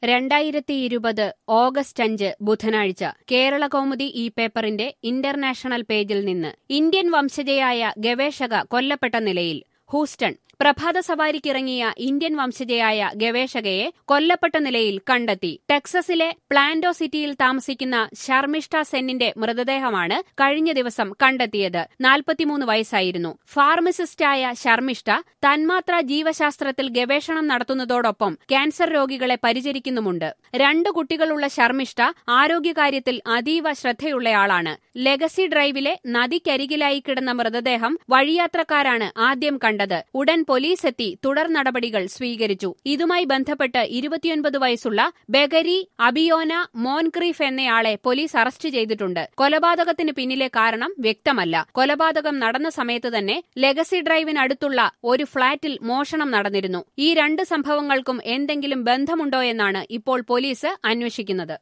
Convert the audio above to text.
രണ്ടായിരത്തി ഇരുപത് ഓഗസ്റ്റ് അഞ്ച് ബുധനാഴ്ച കേരള കൗമുദി ഈ പേപ്പറിന്റെ ഇന്റർനാഷണൽ പേജിൽ നിന്ന് ഇന്ത്യൻ വംശജയായ ഗവേഷക കൊല്ലപ്പെട്ട നിലയിൽ ഹൂസ്റ്റൺ പ്രഭാത സവാരിക്കിറങ്ങിയ ഇന്ത്യൻ വംശജയായ ഗവേഷകയെ കൊല്ലപ്പെട്ട നിലയിൽ കണ്ടെത്തി ടെക്സസിലെ പ്ലാന്റോ സിറ്റിയിൽ താമസിക്കുന്ന ശർമിഷ്ഠ സെന്നിന്റെ മൃതദേഹമാണ് കഴിഞ്ഞ ദിവസം കണ്ടെത്തിയത് നാൽപ്പത്തിമൂന്ന് വയസ്സായിരുന്നു ഫാർമസിസ്റ്റായ ശർമിഷ്ഠ തന്മാത്ര ജീവശാസ്ത്രത്തിൽ ഗവേഷണം നടത്തുന്നതോടൊപ്പം ക്യാൻസർ രോഗികളെ പരിചരിക്കുന്നുമുണ്ട് രണ്ടു കുട്ടികളുള്ള ശർമിഷ്ഠ ആരോഗ്യകാര്യത്തിൽ അതീവ ശ്രദ്ധയുള്ളയാളാണ് ലെഗസി ഡ്രൈവിലെ നദിക്കരികിലായി കിടന്ന മൃതദേഹം വഴിയാത്രക്കാരാണ് ആദ്യം കണ്ടത് ഉടൻ പോലീസ് എത്തി തുടർ നടപടികൾ സ്വീകരിച്ചു ഇതുമായി ബന്ധപ്പെട്ട് ഇരുപത്തിയൊൻപത് വയസ്സുള്ള ബെഗരി അബിയോന മോൻക്രീഫ് എന്നയാളെ പോലീസ് അറസ്റ്റ് ചെയ്തിട്ടുണ്ട് കൊലപാതകത്തിന് പിന്നിലെ കാരണം വ്യക്തമല്ല കൊലപാതകം നടന്ന സമയത്ത് തന്നെ ലെഗസി ഡ്രൈവിനടുത്തുള്ള ഒരു ഫ്ളാറ്റിൽ മോഷണം നടന്നിരുന്നു ഈ രണ്ട് സംഭവങ്ങൾക്കും എന്തെങ്കിലും ബന്ധമുണ്ടോ എന്നാണ് ഇപ്പോൾ പോലീസ് അന്വേഷിക്കുന്നത്